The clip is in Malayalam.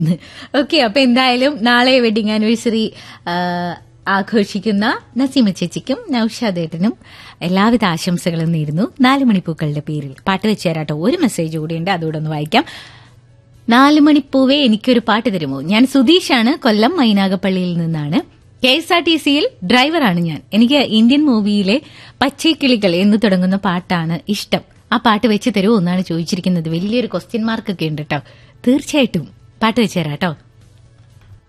ഓക്കെ അപ്പൊ എന്തായാലും നാളെ വെഡിങ് ആനിവേഴ്സറി ആഘോഷിക്കുന്ന നസീമ ചേച്ചിക്കും നൌഷാദേട്ടനും എല്ലാവിധ ആശംസകളും നേരുന്നു നാല് മണിപ്പൂക്കളുടെ പേരിൽ പാട്ട് വെച്ച് തരാട്ടോ ഒരു മെസ്സേജ് കൂടിയുണ്ട് അതുകൂടെ ഒന്ന് വായിക്കാം നാല് മണിപ്പൂവേ എനിക്കൊരു പാട്ട് തരുമോ ഞാൻ സുധീഷാണ് കൊല്ലം മൈനാഗപ്പള്ളിയിൽ നിന്നാണ് കെ എസ് ആർ ടി സിയിൽ ഡ്രൈവറാണ് ഞാൻ എനിക്ക് ഇന്ത്യൻ മൂവിയിലെ പച്ചക്കിളികൾ എന്ന് തുടങ്ങുന്ന പാട്ടാണ് ഇഷ്ടം ആ പാട്ട് വെച്ച് തരുമോ എന്നാണ് ചോദിച്ചിരിക്കുന്നത് വലിയൊരു ക്വസ്റ്റ്യൻ മാർക്ക് ഒക്കെ ഉണ്ട് കേട്ടോ തീർച്ചയായിട്ടും പാട്ട് വെച്ച് തരാം കേട്ടോ